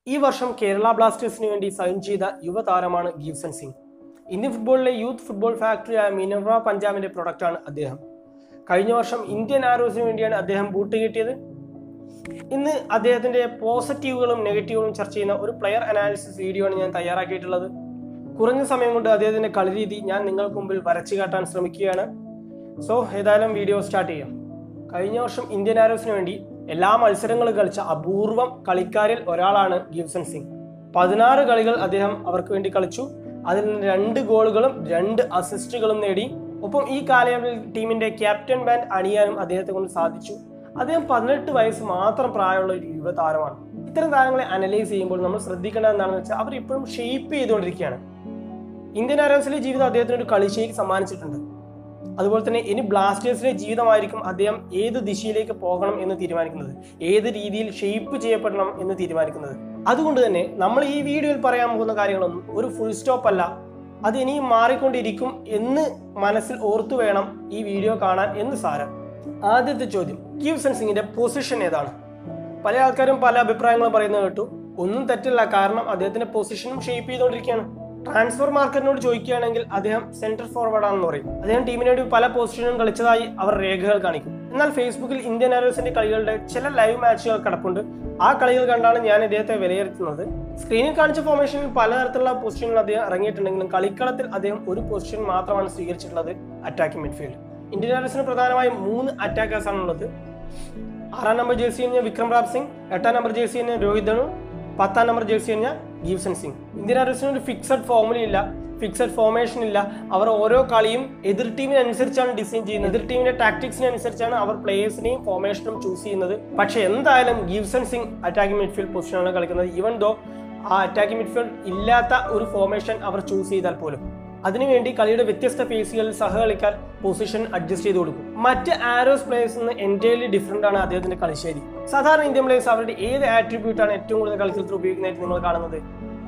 ഈ വർഷം കേരള ബ്ലാസ്റ്റേഴ്സിന് വേണ്ടി സൈൻ ചെയ്ത യുവതാരമാണ് ഗീവ്സൺ സിംഗ് ഇന്ത്യൻ ഫുട്ബോളിലെ യൂത്ത് ഫുട്ബോൾ ഫാക്ടറിയായ മിനർവ പഞ്ചാബിന്റെ പ്രൊഡക്റ്റാണ് അദ്ദേഹം കഴിഞ്ഞ വർഷം ഇന്ത്യൻ ആരോസിന് വേണ്ടിയാണ് അദ്ദേഹം ബൂട്ട് കിട്ടിയത് ഇന്ന് അദ്ദേഹത്തിന്റെ പോസിറ്റീവുകളും നെഗറ്റീവുകളും ചർച്ച ചെയ്യുന്ന ഒരു പ്ലെയർ അനാലിസിസ് വീഡിയോ ആണ് ഞാൻ തയ്യാറാക്കിയിട്ടുള്ളത് കുറഞ്ഞ സമയം കൊണ്ട് അദ്ദേഹത്തിന്റെ കളി രീതി ഞാൻ നിങ്ങൾക്ക് മുമ്പിൽ വരച്ചു കാട്ടാൻ ശ്രമിക്കുകയാണ് സോ ഏതായാലും വീഡിയോ സ്റ്റാർട്ട് ചെയ്യാം കഴിഞ്ഞ വർഷം ഇന്ത്യൻ ആരോസിന് വേണ്ടി എല്ലാ മത്സരങ്ങളും കളിച്ച അപൂർവം കളിക്കാരിൽ ഒരാളാണ് ഗിബ്സൺ സിംഗ് പതിനാറ് കളികൾ അദ്ദേഹം അവർക്ക് വേണ്ടി കളിച്ചു അതിൽ നിന്ന് രണ്ട് ഗോളുകളും രണ്ട് അസിസ്റ്റുകളും നേടി ഒപ്പം ഈ കാലയളവിൽ ടീമിന്റെ ക്യാപ്റ്റൻ ബാൻഡ് അണിയാനും അദ്ദേഹത്തെ കൊണ്ട് സാധിച്ചു അദ്ദേഹം പതിനെട്ട് വയസ്സ് മാത്രം പ്രായമുള്ള ഒരു യുവതാരമാണ് ഇത്തരം താരങ്ങളെ അനലൈസ് ചെയ്യുമ്പോൾ നമ്മൾ ശ്രദ്ധിക്കേണ്ടത് എന്താണെന്ന് വെച്ചാൽ അവർ ഇപ്പോഴും ഷേപ്പ് ചെയ്തുകൊണ്ടിരിക്കുകയാണ് ഇന്ത്യൻ ആരോസിലെ ജീവിതം അദ്ദേഹത്തിന് ഒരു കളിശേക്ക് സമ്മാനിച്ചിട്ടുണ്ട് അതുപോലെ തന്നെ ഇനി ബ്ലാസ്റ്റേഴ്സിലെ ജീവിതമായിരിക്കും അദ്ദേഹം ഏത് ദിശയിലേക്ക് പോകണം എന്ന് തീരുമാനിക്കുന്നത് ഏത് രീതിയിൽ ഷേപ്പ് ചെയ്യപ്പെടണം എന്ന് തീരുമാനിക്കുന്നത് അതുകൊണ്ട് തന്നെ നമ്മൾ ഈ വീഡിയോയിൽ പറയാൻ പോകുന്ന കാര്യങ്ങളൊന്നും ഒരു ഫുൾ സ്റ്റോപ്പ് അല്ല അത് ഇനിയും മാറിക്കൊണ്ടിരിക്കും എന്ന് മനസ്സിൽ ഓർത്തു വേണം ഈ വീഡിയോ കാണാൻ എന്ന് സാരം ആദ്യത്തെ ചോദ്യം ഗീവ്സൺ സിംഗിന്റെ പൊസിഷൻ ഏതാണ് പല ആൾക്കാരും പല അഭിപ്രായങ്ങളും പറയുന്നത് കേട്ടു ഒന്നും തെറ്റില്ല കാരണം അദ്ദേഹത്തിന്റെ പൊസിഷനും ഷേപ്പ് ചെയ്തുകൊണ്ടിരിക്കുകയാണ് ട്രാൻസ്ഫർ മാർക്കറ്റിനോട് ചോദിക്കുകയാണെങ്കിൽ അദ്ദേഹം സെന്റർ ഫോർവേഡ് ആണെന്ന് പറയും അദ്ദേഹം ടീമിന് വേണ്ടി പല പൊസിഷനും കളിച്ചതായി അവർ രേഖകൾ കാണിക്കും എന്നാൽ ഫേസ്ബുക്കിൽ ഇന്ത്യൻ ആരോസിന്റെ കളികളുടെ ചില ലൈവ് മാച്ചുകൾ കിടപ്പുണ്ട് ആ കളികൾ കണ്ടാണ് ഞാൻ ഇദ്ദേഹത്തെ വിലയിരുത്തുന്നത് സ്ക്രീനിൽ കാണിച്ച ഫോർമേഷനിൽ പലതരത്തിലുള്ള പൊസിഷനിൽ അദ്ദേഹം ഇറങ്ങിയിട്ടുണ്ടെങ്കിലും കളിക്കളത്തിൽ അദ്ദേഹം ഒരു പൊസിഷൻ മാത്രമാണ് സ്വീകരിച്ചിട്ടുള്ളത് അറ്റാക്കിംഗ് മിഡ്ഫീൽഡ് ഇന്ത്യൻ ആരോസിന് പ്രധാനമായും മൂന്ന് അറ്റാക്കേഴ്സ് ആണുള്ളത് ആറാം നമ്പർ ജേഴ്സി കഴിഞ്ഞ വിക്രം റാബ് സിംഗ് എട്ടാം നമ്പർ ജേഴ്സി കഴിഞ്ഞ രോഹിത് ധനു പത്താം നമ്പർ ജേഴ്സി കഴിഞ്ഞ ഗീവ്സൺ സിംഗ് ഇന്ത്യൻ ആരോസിന് ഒരു ഫിക്സഡ് ഫോമുല ഇല്ല ഫിക്സഡ് ഫോർമേഷൻ ഇല്ല അവർ ഓരോ കളിയും എതിർ ടീമിനനുസരിച്ചാണ് ഡിസൈൻ ചെയ്യുന്നത് എതിർ ടീമിന്റെ ടാക്ടിക്സിനനുസരിച്ചാണ് അവർ പ്ലേയേഴ്സിനെയും ഫോർമേഷനും ചൂസ് ചെയ്യുന്നത് പക്ഷെ എന്തായാലും ഗീവ്സൺ സിംഗ് അറ്റാക്കിംഗ് മിഡ്ഫീൽഡ് പൊസിഷനാണ് കളിക്കുന്നത് ഈവൻ ദോ ആ അറ്റാക്കിംഗ് മിഡ്ഫീൽഡ് ഇല്ലാത്ത ഒരു ഫോർമേഷൻ അവർ ചൂസ് ചെയ്താൽ പോലും അതിനുവേണ്ടി കളിയുടെ വ്യത്യസ്ത ഫേസുകളിൽ സഹകളിക്കാർ പൊസിഷൻ അഡ്ജസ്റ്റ് ചെയ്ത് കൊടുക്കും മറ്റ് ആരോസ് പ്ലേയേഴ്സ് നിന്ന് എൻറ്റയർലി ഡിഫറെന്റ് ആണ് അദ്ദേഹത്തിന്റെ കളിശൈലി സാധാരണ ഇന്ത്യൻ പ്ലേയേഴ്സ് അവരുടെ ഏത് ആട്രിബ്യൂട്ട് ആണ് ഏറ്റവും കൂടുതൽ കളിക്കളത്തിൽ ഉപയോഗിക്കുന്നതായിട്ട് നിങ്ങൾ കാണുന്നത്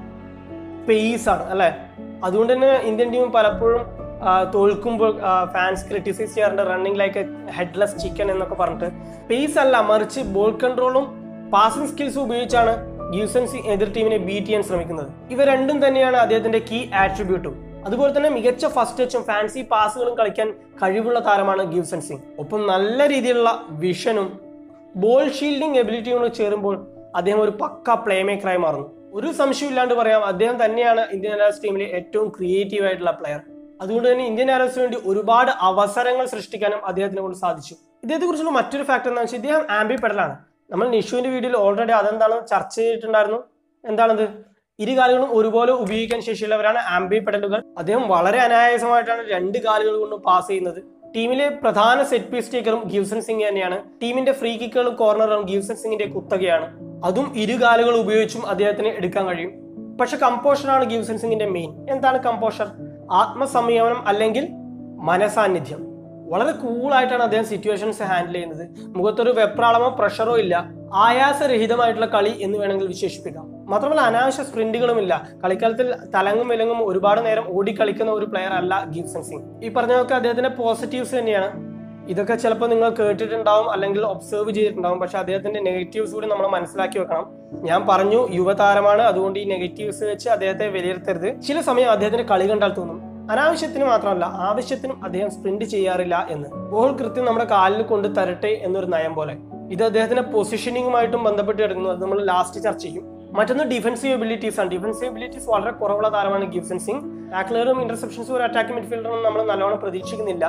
പേസ് ആണ് അല്ലെ അതുകൊണ്ട് തന്നെ ഇന്ത്യൻ ടീം പലപ്പോഴും ആ, തോൽക്കുമ്പോൾ ഫാൻസ് ക്രിട്ടിസൈസ് ചെയ്യാറുണ്ട് റണ്ണിങ് ലൈക്ക് ഹെഡ്ലെസ് ചിക്കൻ എന്നൊക്കെ പറഞ്ഞിട്ട് പേസ് അല്ല മറിച്ച് ബോൾ കൺട്രോളും പാസിംഗ് സ്കിൽസും ഉപയോഗിച്ചാണ് ഗീവ്സൺ സിംഗ് എതിർ ടീമിനെ ബീറ്റ് ചെയ്യാൻ ശ്രമിക്കുന്നത് ഇവ രണ്ടും തന്നെയാണ് അദ്ദേഹത്തിന്റെ കീ ആട്രിബ്യൂട്ടും അതുപോലെ തന്നെ മികച്ച ഫസ്റ്റ് ടച്ചും ഫാൻസി പാസുകളും കളിക്കാൻ കഴിവുള്ള താരമാണ് ഗീവ്സൺ സിംഗ് ഒപ്പം നല്ല രീതിയിലുള്ള വിഷനും ബോൾ ഷീൽഡിംഗ് എബിലിറ്റിയും കൂടെ ചേരുമ്പോൾ അദ്ദേഹം ഒരു പക്ക പ്ലേ മേക്കറായി മാറുന്നു ഒരു സംശയമില്ലാണ്ട് പറയാം അദ്ദേഹം തന്നെയാണ് ഇന്ത്യൻ ആരോസ് ടീമിലെ ഏറ്റവും ക്രിയേറ്റീവ് ആയിട്ടുള്ള പ്ലെയർ അതുകൊണ്ട് തന്നെ ഇന്ത്യൻ ആരോസിന് വേണ്ടി ഒരുപാട് അവസരങ്ങൾ സൃഷ്ടിക്കാനും അദ്ദേഹത്തിനെ കൊണ്ട് സാധിച്ചു ഇദ്ദേഹത്തെ കുറിച്ചുള്ള മറ്റൊരു ഫാക്ടർ എന്താണെന്ന് വെച്ചാൽ ഇദ്ദേഹം ആംബി പെടലാണ് നമ്മൾ നിഷുവിന്റെ വീഡിയോയിൽ ഓൾറെഡി അതെന്താണ് ചർച്ച ചെയ്തിട്ടുണ്ടായിരുന്നു എന്താണത് ഇരു കാലുകളും ഒരുപോലെ ഉപയോഗിക്കാൻ ശേഷിയുള്ളവരാണ് ആംബി പെഡലുകൾ അദ്ദേഹം വളരെ അനായാസമായിട്ടാണ് രണ്ട് കാലുകൾ കൊണ്ട് പാസ് ചെയ്യുന്നത് ടീമിലെ പ്രധാന സെറ്റ് പീസ് ടേക്കറും ഗീവ്സൺ സിംഗ് തന്നെയാണ് ടീമിന്റെ ഫ്രീ കിക്കുകളും കോർണറും ഗീവ്സൺ സിംഗിന്റെ കുത്തകയാണ് അതും ഇരു കാലുകൾ ഉപയോഗിച്ചും അദ്ദേഹത്തിന് എടുക്കാൻ കഴിയും പക്ഷെ കമ്പോഷറാണ് ഗീവ്സൺ സിംഗിന്റെ മെയിൻ എന്താണ് കമ്പോഷർ ആത്മസംയമനം അല്ലെങ്കിൽ മനസാന്നിധ്യം വളരെ കൂളായിട്ടാണ് അദ്ദേഹം സിറ്റുവേഷൻസ് ഹാൻഡിൽ ചെയ്യുന്നത് മുഖത്തൊരു വെപ്രാളമോ പ്രഷറോ ഇല്ല ആയാസരഹിതമായിട്ടുള്ള കളി എന്ന് വേണമെങ്കിൽ വിശേഷിപ്പിക്കാം മാത്രമല്ല അനാവശ്യ സ്പ്രിന്റുകളും ഇല്ല കളിക്കാലത്തിൽ തലങ്ങും വിലങ്ങും ഒരുപാട് നേരം ഓടിക്കളിക്കുന്ന ഒരു പ്ലെയർ അല്ല ഗീവ്സൺ സിംഗ് ഈ പറഞ്ഞതൊക്കെ അദ്ദേഹത്തിന്റെ പോസിറ്റീവ്സ് തന്നെയാണ് ഇതൊക്കെ ചിലപ്പോൾ നിങ്ങൾ കേട്ടിട്ടുണ്ടാവും അല്ലെങ്കിൽ ഒബ്സർവ് ചെയ്തിട്ടുണ്ടാവും പക്ഷെ അദ്ദേഹത്തിന്റെ നെഗറ്റീവ്സ് കൂടി നമ്മൾ മനസ്സിലാക്കി വെക്കണം ഞാൻ പറഞ്ഞു യുവതാരമാണ് അതുകൊണ്ട് ഈ നെഗറ്റീവ്സ് വെച്ച് അദ്ദേഹത്തെ വിലയിരുത്തരുത് ചില സമയം അദ്ദേഹത്തിന്റെ കളി കണ്ടാൽ തോന്നും അനാവശ്യത്തിന് മാത്രമല്ല ആവശ്യത്തിനും അദ്ദേഹം സ്പ്രിന്റ് ചെയ്യാറില്ല എന്ന് ബോൾ കൃത്യം നമ്മുടെ കാലിൽ കൊണ്ട് തരട്ടെ എന്നൊരു നയം പോലെ ഇത് അദ്ദേഹത്തിന്റെ പൊസിഷനിങ്ങുമായിട്ടും ബന്ധപ്പെട്ട് കിടക്കുന്നു അത് നമ്മൾ ലാസ്റ്റ് ചർച്ച ചെയ്യും മറ്റൊന്ന് ഡിഫൻസീവ് എബിലിറ്റീസ് ആണ് ഡിഫൻസീവ് എബിലിറ്റീസ് വളരെ കുറവുള്ള താരമാണ് ഗിബ്സൺ സിംഗ് ടാക്ലറും ഇന്റർസെപ്ഷൻസും ഒരു അറ്റാക്കിംഗ് മിഡ്ഫീൽഡറും നമ്മൾ നല്ലോണം പ്രതീക്ഷിക്കുന്നില്ല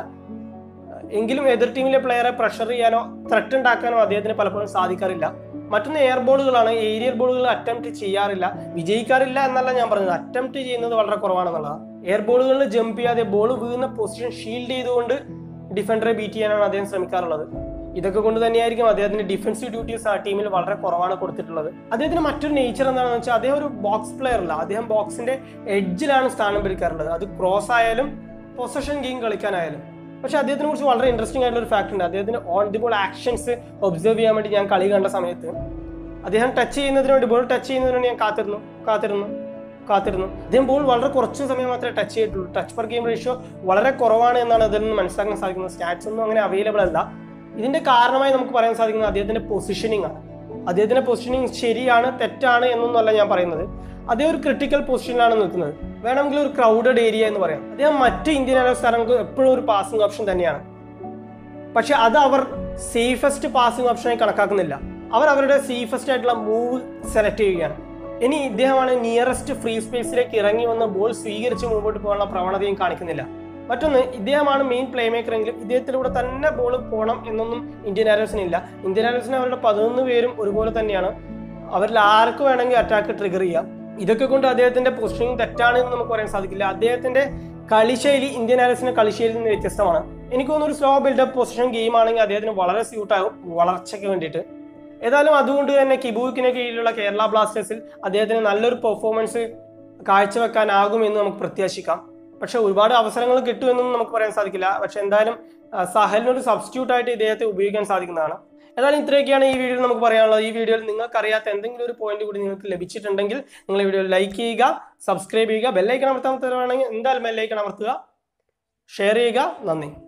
എങ്കിലും എതിർ ടീമിലെ പ്ലെയറെ പ്രഷർ ചെയ്യാനോ ത്രെട്ട് ഉണ്ടാക്കാനോ അദ്ദേഹത്തിന് പലപ്പോഴും സാധിക്കാറില്ല മറ്റൊന്ന് എയർ ബോളുകളാണ് ഏരിയൽ ബോളുകൾ അറ്റംപ്റ്റ് ചെയ്യാറില്ല വിജയിക്കാറില്ല എന്നല്ല ഞാൻ പറഞ്ഞത് അറ്റംപ്റ്റ് ചെയ്യുന്നത് വളരെ കുറവാണെന്നുള്ളതാണ് എയർ ബോളുകളിൽ ജമ്പ് ചെയ്യാതെ ബോൾ വീഴുന്ന പൊസിഷൻ ഷീൽഡ് ചെയ്തുകൊണ്ട് ഡിഫൻഡറെ ബീറ്റ് ചെയ്യാനാണ് അദ്ദേഹം ശ്രമിക്കാറുള്ളത് ഇതൊക്കെ കൊണ്ട് തന്നെയായിരിക്കും അദ്ദേഹത്തിന്റെ ഡിഫൻസീവ് ഡ്യൂട്ടീസ് ആ ടീമിൽ വളരെ കുറവാണ് കൊടുത്തിട്ടുള്ളത് അദ്ദേഹത്തിന് മറ്റൊരു നേച്ചർ എന്താണെന്ന് വെച്ചാൽ അദ്ദേഹം ഒരു ബോക്സ് പ്ലെയർ അല്ല അദ്ദേഹം ബോക്സിന്റെ എഡ്ജിലാണ് സ്ഥാനം പിടിക്കാറുള്ളത് അത് ക്രോസ് ആയാലും പൊസഷൻ ഗെയിം കളിക്കാനായാലും പക്ഷെ അദ്ദേഹത്തിനെ കുറിച്ച് വളരെ ഇൻട്രസ്റ്റിംഗ് ആയിട്ടുള്ള ഒരു ഫാക്ട് ഉണ്ട് അദ്ദേഹത്തിന്റെ on the ball actions observe ചെയ്യാൻ വേണ്ടി ഞാൻ കളി കണ്ട സമയത്ത് അദ്ദേഹം ടച്ച് ചെയ്യുന്നതിന് വേണ്ടി ബോൾ ടച്ച് ചെയ്യുന്നതിന് വേണ്ടി ഞാൻ കാത്തിരുന്നു കാത്തിരുന്നു കാത്തിരുന്നു അദ്ദേഹം ബോൾ വളരെ കുറച്ച് സമയം മാത്രമേ ടച്ച് ചെയ്തിട്ടുള്ളൂ ടച്ച് പെർ ഗെയിം റേഷ്യോ വളരെ കുറവാണ് എന്നാണ് അതിൽ നിന്ന് മനസ്സിലാക്കാൻ സാധിക്കുന്നത് സ്റ്റാറ്റ്സ് ഒന്നും അങ്ങനെ അവൈലബിൾ അല്ല ഇതിന്റെ കാരണമായി നമുക്ക് പറയാൻ സാധിക്കുന്നത് അദ്ദേഹത്തിന്റെ പൊസിഷനിങ് ആണ് അദ്ദേഹത്തിന്റെ പൊസിഷനിങ് ശരിയാണ് തെറ്റാണ് എന്നൊന്നുമല്ല ഞാൻ പറയുന്നത് അദ്ദേഹം ഒരു ക്രിട്ടിക്കൽ പൊസിഷനിലാണ് നിൽക്കുന്നത് വേണമെങ്കിൽ ഒരു ക്രൗഡഡ് ഏരിയ എന്ന് പറയാം അദ്ദേഹം മറ്റ് ഇന്ത്യൻ ആരോഗ്യ താരങ്ങൾക്ക് എപ്പോഴും ഒരു പാസിംഗ് ഓപ്ഷൻ തന്നെയാണ് പക്ഷെ അത് അവർ സേഫസ്റ്റ് പാസിംഗ് ഓപ്ഷനായി കണക്കാക്കുന്നില്ല അവർ അവരുടെ സേഫസ്റ്റ് ആയിട്ടുള്ള മൂവ് സെലക്ട് ചെയ്യുകയാണ് ഇനി ഇദ്ദേഹമാണ് നിയറസ്റ്റ് ഫ്രീ സ്പേസിലേക്ക് ഇറങ്ങി വന്ന് ബോൾ സ്വീകരിച്ച് മുമ്പോട്ട് പോകാനുള്ള പ്രവണതയും കാണിക്കുന്നില്ല മറ്റൊന്ന് ഇദ്ദേഹമാണ് മെയിൻ പ്ലേ മേക്കർ എങ്കിലും ഇദ്ദേഹത്തിലൂടെ തന്നെ ബോൾ പോകണം എന്നൊന്നും ഇന്ത്യൻ ആരോസിന് ഇല്ല ഇന്ത്യൻ ആരോസിന് അവരുടെ പതിനൊന്ന് പേരും ഒരുപോലെ തന്നെയാണ് അവരിൽ ആർക്ക് വേണമെങ്കിൽ അറ്റാക്ക് ട്രിഗർ ചെയ്യാം ഇതൊക്കെ കൊണ്ട് അദ്ദേഹത്തിന്റെ പൊസിഷനിങ് തെറ്റാണ് എന്ന് നമുക്ക് പറയാൻ സാധിക്കില്ല അദ്ദേഹത്തിന്റെ കളിശൈലി ഇന്ത്യൻ ആരോസിന്റെ കളിശൈലിയിൽ നിന്ന് വ്യത്യസ്തമാണ് എനിക്ക് തോന്നുന്നു ഒരു സ്ലോ ബിൽഡപ്പ് പൊസിഷൻ ഗെയിം ആണെങ്കിൽ അദ്ദേഹത്തിന് വളരെ സ്യൂട്ടാകും വളർച്ചയ്ക്ക് വേണ്ടിയിട്ട് ഏതായാലും അതുകൊണ്ട് തന്നെ കിബൂക്കിന് കീഴിലുള്ള കേരള ബ്ലാസ്റ്റേഴ്സിൽ അദ്ദേഹത്തിന് നല്ലൊരു പെർഫോമൻസ് കാഴ്ചവെക്കാനാകുമെന്ന് നമുക്ക് പ്രത്യാശിക്കാം പക്ഷെ ഒരുപാട് അവസരങ്ങൾ കിട്ടുമെന്നും നമുക്ക് പറയാൻ സാധിക്കില്ല പക്ഷെ എന്തായാലും ആ, സഹലിനൊരു സബ്സ്റ്റിറ്റ്യൂട്ട് ആയിട്ട് ഇദ്ദേഹത്തെ ഉപയോഗിക്കാൻ സാധിക്കുന്നതാണ് ഏതായാലും ഇത്രയൊക്കെയാണ് ഈ വീഡിയോയിൽ നമുക്ക് പറയാനുള്ളത് ഈ വീഡിയോയിൽ നിങ്ങൾക്ക് അറിയാത്ത എന്തെങ്കിലും ഒരു പോയിന്റ് കൂടി നിങ്ങൾക്ക് ലഭിച്ചിട്ടുണ്ടെങ്കിൽ നിങ്ങൾ ഈ വീഡിയോ ലൈക്ക് ചെയ്യുക സബ്സ്ക്രൈബ് ചെയ്യുക ബെല്ലൈക്കൺ അമർത്താൻ വേണമെങ്കിൽ എന്തായാലും ബെല്ലൈക്കൺ അമർത്തുക ഷെയർ ചെയ്യുക നന്ദി